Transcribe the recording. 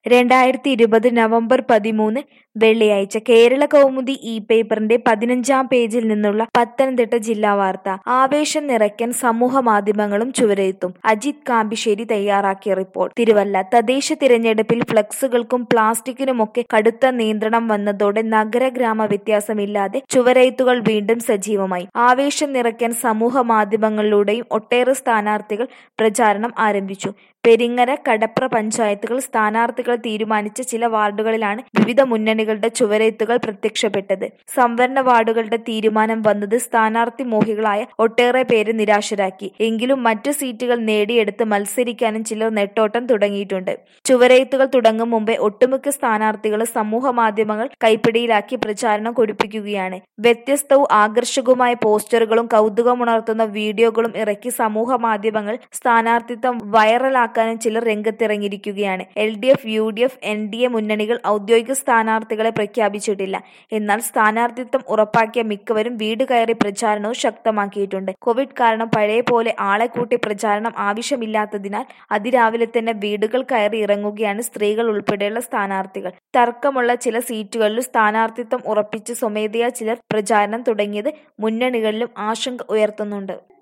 രണ്ടായിരത്തി ഇരുപത് നവംബർ പതിമൂന്ന് വെള്ളിയാഴ്ച കേരള കൗമുദി ഈ പേപ്പറിന്റെ പതിനഞ്ചാം പേജിൽ നിന്നുള്ള പത്തനംതിട്ട ജില്ലാ വാർത്ത ആവേശം നിറയ്ക്കാൻ സമൂഹ മാധ്യമങ്ങളും ചുവരെഴുത്തും അജിത് കാമ്പിശ്ശേരി തയ്യാറാക്കിയ റിപ്പോർട്ട് തിരുവല്ല തദ്ദേശ തിരഞ്ഞെടുപ്പിൽ ഫ്ലക്സുകൾക്കും പ്ലാസ്റ്റിക്കിനുമൊക്കെ കടുത്ത നിയന്ത്രണം വന്നതോടെ നഗര ഗ്രാമ വ്യത്യാസമില്ലാതെ ചുവരെഴുത്തുകൾ വീണ്ടും സജീവമായി ആവേശം നിറയ്ക്കാൻ സമൂഹ മാധ്യമങ്ങളിലൂടെയും ഒട്ടേറെ സ്ഥാനാർത്ഥികൾ പ്രചാരണം ആരംഭിച്ചു പെരിങ്ങര കടപ്ര പഞ്ചായത്തുകൾ സ്ഥാനാർത്ഥികൾ തീരുമാനിച്ച ചില വാർഡുകളിലാണ് വിവിധ മുന്നണികളുടെ ചുവരെഴുത്തുകൾ പ്രത്യക്ഷപ്പെട്ടത് സംവരണ വാർഡുകളുടെ തീരുമാനം വന്നത് സ്ഥാനാർത്ഥി മോഹികളായ ഒട്ടേറെ പേരെ നിരാശരാക്കി എങ്കിലും മറ്റു സീറ്റുകൾ നേടിയെടുത്ത് മത്സരിക്കാനും ചിലർ നെട്ടോട്ടം തുടങ്ങിയിട്ടുണ്ട് ചുവരെഴുത്തുകൾ തുടങ്ങും മുമ്പേ ഒട്ടുമിക്ക സ്ഥാനാർത്ഥികളും സമൂഹ മാധ്യമങ്ങൾ കൈപ്പിടിയിലാക്കി പ്രചാരണം കൊഴുപ്പിക്കുകയാണ് വ്യത്യസ്തവും ആകർഷകവുമായ പോസ്റ്ററുകളും കൗതുകമുണർത്തുന്ന വീഡിയോകളും ഇറക്കി സമൂഹ മാധ്യമങ്ങൾ സ്ഥാനാർത്ഥിത്വം വൈറലാക്കാനും ചിലർ രംഗത്തിറങ്ങിയിരിക്കുകയാണ് L D F U D F N D A മുന്നണികൾ ഔദ്യോഗിക സ്ഥാനാർത്ഥികളെ പ്രഖ്യാപിച്ചിട്ടില്ല എന്നാൽ സ്ഥാനാർത്ഥിത്വം ഉറപ്പാക്കിയ മിക്കവരും വീട് കയറി പ്രചാരണവും ശക്തമാക്കിയിട്ടുണ്ട് കോവിഡ് കാരണം പഴയ പോലെ ആളെ കൂട്ടി പ്രചാരണം ആവശ്യമില്ലാത്തതിനാൽ അതിരാവിലെ തന്നെ വീടുകൾ കയറി ഇറങ്ങുകയാണ് സ്ത്രീകൾ ഉൾപ്പെടെയുള്ള സ്ഥാനാർത്ഥികൾ തർക്കമുള്ള ചില സീറ്റുകളിലും സ്ഥാനാർത്ഥിത്വം ഉറപ്പിച്ച് സ്വമേധയാ ചിലർ പ്രചാരണം തുടങ്ങിയത് മുന്നണികളിലും ആശങ്ക ഉയർത്തുന്നുണ്ട്